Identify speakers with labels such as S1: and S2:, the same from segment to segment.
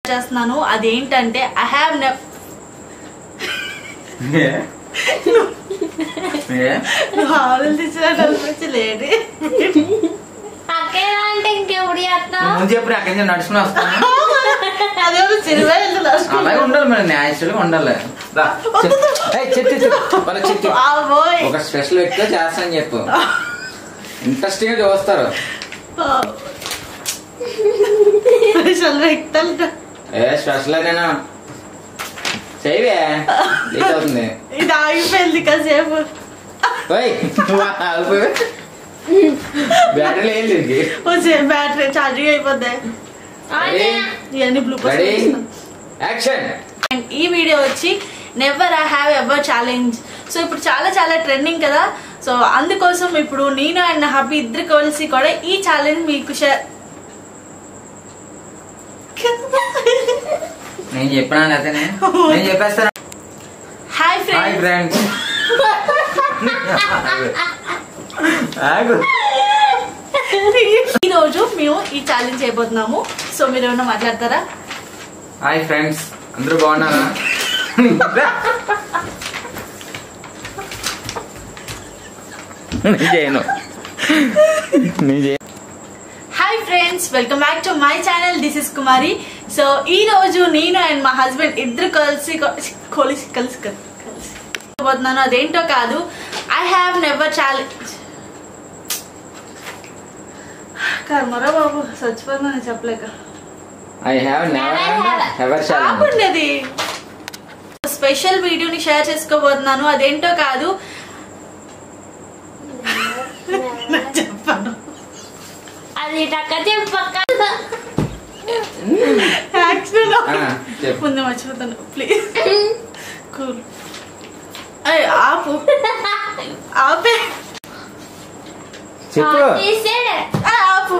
S1: చేస్తున్నాను అదేంటంటే I have నెవ్
S2: ఏ? ఏ?
S1: ఆవులు తెచ్చినట్టు అనిపించలేడు
S3: అక్కేలా అంటే ఇంకెప్పుడు చేస్తావు
S2: ముందు చెప్పు అక్కడి నుంచి నడుచుకుని వస్తాను
S1: అదే సినిమా
S2: అలాగే ఉండాలి మరి న్యాచురల్ గా ఉండాలి రా, చెప్పు. ఏయ్, చెప్పు, చెప్పు. వాళ్ళకి చెప్పు.
S1: బాబోయ్
S2: ఒక స్పెషల్ వ్యక్తితో చేస్తాను చెప్పు ఇంట్రెస్టింగ్ గా చూస్తారు
S1: స్పెషల్ వ్యక్తులు
S2: ఏ స్పెషల్ నేను చేయవే లేట్ అవుతుంది
S1: ఇది ఆగిపోయింది కాసేపు
S2: ఓయ్ బ్యాటరీ లేదు దీనికి
S1: వచ్చే బ్యాటరీ ఛార్జింగ్ అయిపోద్ది
S2: Ready?
S1: ఇవన్నీ బ్లూ
S2: రెడీ యాక్షన్
S1: అండ్ ఈ వీడియో వచ్చి never I have ever challenge so ఇప్పుడు చాలా చాలా ట్రెండింగ్ కదా సో అందుకోసం ఇప్పుడు నేను అండ్ నా హబ్బీ ఇద్దరు కలిసి కూడా ఈ ఛాలెంజ్ మీకు షేర్
S2: నేను చెప్పినా లేకపోతే నేను చెప్పేస్తాను
S1: హాయ్
S2: హాయ్
S1: ఫ్రెండ్స్
S2: ఫ్రెండ్స్
S1: ఈ రోజు మేము ఈ ఛాలెంజ్ చేయబోతున్నాము సో మీరు ఏమైనా మాట్లాడతారా
S2: హాయ్ ఫ్రెండ్స్ అందరూ బాగున్నారా నేను చేయను నేను చేయను
S1: hi friends welcome back to my channel this is Kumari so ఈ రోజు నేను అండ్ మా హస్బెండ్ ఇద్దరు కలిసి కలిసి కలిసి కలిసి పోతున్నాను అదేంటో కాదు ఐ హ్యావ్ నెవర్ ఛాలెంజ్ కర్మరా బాబు చచ్చిపోతున్నాను చెప్పలేక
S2: I have never ever challenge
S1: ఆపండి అది స్పెషల్ వీడియోని షేర్ చేసుకోబోతున్నాను అదేంటో కాదు చెప్పాను
S3: అది టక్క చెప్పక్క
S1: యాక్సిడెంట్
S2: ఆ, చెప్పు.
S1: ముందు మర్చిపోతాను ప్లీజ్ కూల్ అయ్యి ఆపు ఆపే
S2: చెప్పు
S3: తీసాడు
S1: ఆ, ఆపు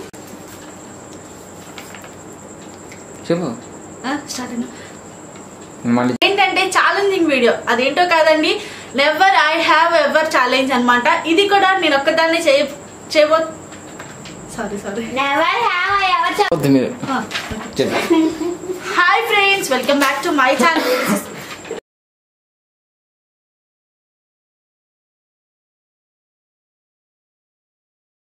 S2: చెప్పు
S1: స్టార్ట్ అయినా
S2: మళ్ళీ
S1: ఏంటంటే ఛాలెంజింగ్ వీడియో అదేంటో కాదండి never I have ever challenge అన్నమాట ఇది కూడా నేను ఒక్కదాన్ని చేయ చేయబో sorry sorry
S3: never have ever
S2: వద్దు మీరు చెప్పు
S1: hi friends welcome back to my channel